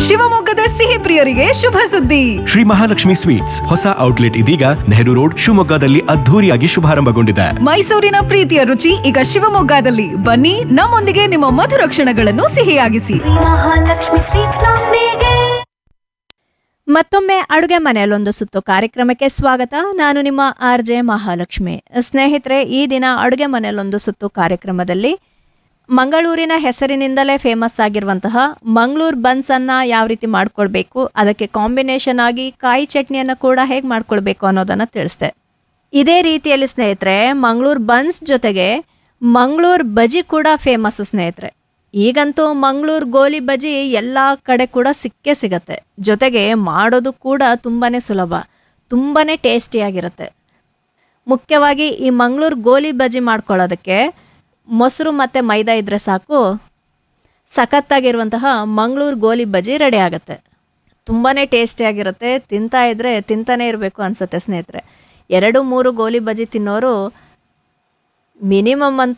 ಶಿವಮೊಗ್ಗದ ಸಿಹಿ ಪ್ರಿಯರಿಗೆ ಶುಭ ಸುದ್ದಿ ಶ್ರೀ ಮಹಾಲಕ್ಷ್ಮಿ ಸ್ವೀಟ್ಸ್ ಹೊಸ ಔಟ್ಲೆಟ್ ಇದೀಗ ನೆಹರು ರೋಡ್ ಶಿವಮೊಗ್ಗದಲ್ಲಿ ಅದ್ಧೂರಿಯಾಗಿ ಶುಭಾರಂಭಗೊಂಡಿದೆ ಮೈಸೂರಿನ ಪ್ರೀತಿಯ ರುಚಿ ಈಗ ಶಿವಮೊಗ್ಗದಲ್ಲಿ ಬನ್ನಿ ನಮ್ಮೊಂದಿಗೆ ನಿಮ್ಮ ಮಧುರ ಕ್ಷಣಗಳನ್ನು ಸಿಹಿಯಾಗಿಸಿ ಮಹಾಲಕ್ಷ್ಮಿ ಸ್ವೀಟ್ಸ್ ನೊಂದಿಗೆ ಮತ್ತೊಮ್ಮೆ ಅಡುಗೆ ಮನೆಯಲ್ಲೊಂದು ಸುತ್ತು ಕಾರ್ಯಕ್ರಮಕ್ಕೆ ಸ್ವಾಗತ ನಾನು ನಿಮ್ಮ ಆರ್ ಜೆ ಮಹಾಲಕ್ಷ್ಮಿ ಸ್ನೇಹಿತರೆ ಈ ದಿನ ಅಡುಗೆ ಮನೆಯಲ್ಲೊಂದು ಸುತ್ತು ಕಾರ್ಯಕ್ರಮದಲ್ಲಿ ಮಂಗಳೂರಿನ ಹೆಸರಿನಿಂದಲೇ ಫೇಮಸ್ ಆಗಿರುವಂತಹ ಮಂಗಳೂರು ಬನ್ಸನ್ನು ಯಾವ ರೀತಿ ಮಾಡ್ಕೊಳ್ಬೇಕು ಅದಕ್ಕೆ ಕಾಂಬಿನೇಷನ್ ಆಗಿ ಕಾಯಿ ಚಟ್ನಿಯನ್ನು ಕೂಡ ಹೇಗೆ ಮಾಡ್ಕೊಳ್ಬೇಕು ಅನ್ನೋದನ್ನು ತಿಳಿಸ್ದೆ ಇದೇ ರೀತಿಯಲ್ಲಿ ಸ್ನೇಹಿತರೆ ಮಂಗಳೂರು ಬನ್ಸ್ ಜೊತೆಗೆ ಮಂಗಳೂರು ಬಜಿ ಕೂಡ ಫೇಮಸ್ ಸ್ನೇಹಿತರೆ ಈಗಂತೂ ಮಂಗಳೂರು ಗೋಲಿ ಬಜಿ ಎಲ್ಲ ಕಡೆ ಕೂಡ ಸಿಕ್ಕೇ ಸಿಗತ್ತೆ ಜೊತೆಗೆ ಮಾಡೋದು ಕೂಡ ತುಂಬಾ ಸುಲಭ ತುಂಬಾ ಟೇಸ್ಟಿಯಾಗಿರುತ್ತೆ ಮುಖ್ಯವಾಗಿ ಈ ಮಂಗಳೂರು ಗೋಲಿ ಬಜಿ ಮಾಡ್ಕೊಳ್ಳೋದಕ್ಕೆ ಮೊಸರು ಮತ್ತು ಮೈದಾ ಇದ್ದರೆ ಸಾಕು ಸಖತ್ತಾಗಿರುವಂತಹ ಮಂಗಳೂರು ಗೋಲಿ ಬಜಿ ರೆಡಿ ಆಗುತ್ತೆ ತುಂಬಾ ಟೇಸ್ಟಿಯಾಗಿರುತ್ತೆ ತಿಂತಾ ಇದ್ದರೆ ತಿಂತಾನೇ ಇರಬೇಕು ಅನಿಸುತ್ತೆ ಸ್ನೇಹಿತರೆ ಎರಡು ಮೂರು ಗೋಲಿ ಬಜಿ ತಿನ್ನೋರು ಮಿನಿಮಮ್ ಅಂತ